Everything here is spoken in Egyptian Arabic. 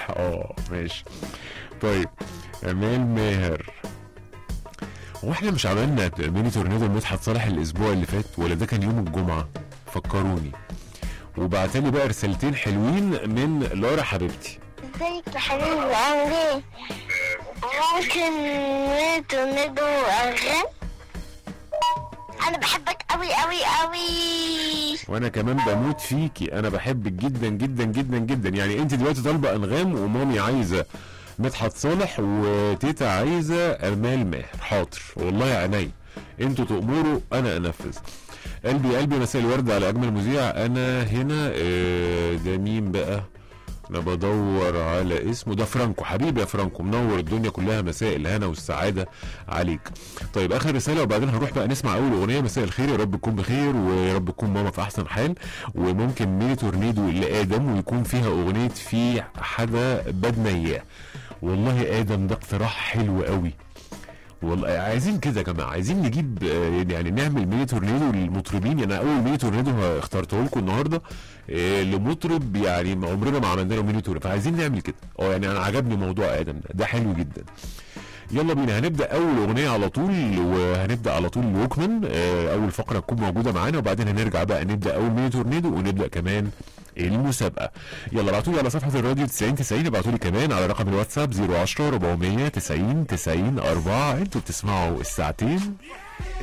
صالح اه ماشي طيب امال ماهر هو احنا مش عملنا ميني تورنيدو لمدحت صالح الاسبوع اللي فات ولا ده كان يوم الجمعه فكروني وبعتلي بقى رسالتين حلوين من لارا حبيبتي ازيك يا حبيبي عامل ايه؟ ممكن تورنيدو اغاني؟ انا بحبك قوي قوي قوي وانا كمان بموت فيكي انا بحبك جدا جدا جدا جدا يعني انت دلوقتي طالبه انغام ومامي عايزه مدحت صالح وتيتا عايزه امال ماهر حاضر والله عيني انتوا تأمروا انا انفذ قلبي قلبي مساء الورد على اجمل مذيع انا هنا آه، ده مين بقى انا بدور على اسمه ده فرانكو حبيبي يا فرانكو منور الدنيا كلها مساء الهنا والسعاده عليك طيب اخر رساله وبعدين هنروح بقى نسمع اول اغنيه مساء الخير يا رب تكون بخير ويا رب تكون ماما في احسن حال وممكن ميني تورنيدو لادم ويكون فيها اغنيه في حدا بدنا اياه والله ادم ده اقتراح حلو قوي والله عايزين كده يا جماعه عايزين نجيب آه، يعني نعمل ميني تورنيدو للمطربين يعني اول ميني تورنيدو اخترته لكم النهارده آه، لمطرب يعني ما عمرنا ما عملنا له ميني تورنيدو فعايزين نعمل كده اه يعني انا عجبني موضوع ادم ده ده حلو جدا يلا بينا هنبدا اول اغنيه على طول وهنبدا على طول ووكمان آه، اول فقره تكون موجوده معانا وبعدين هنرجع بقى نبدا اول ميني تورنيدو ونبدا كمان المسابقه يلا ابعتوا لي على صفحه الراديو 90 90 ابعتوا لي كمان على رقم الواتساب 010 490 90 4 انتوا بتسمعوا الساعتين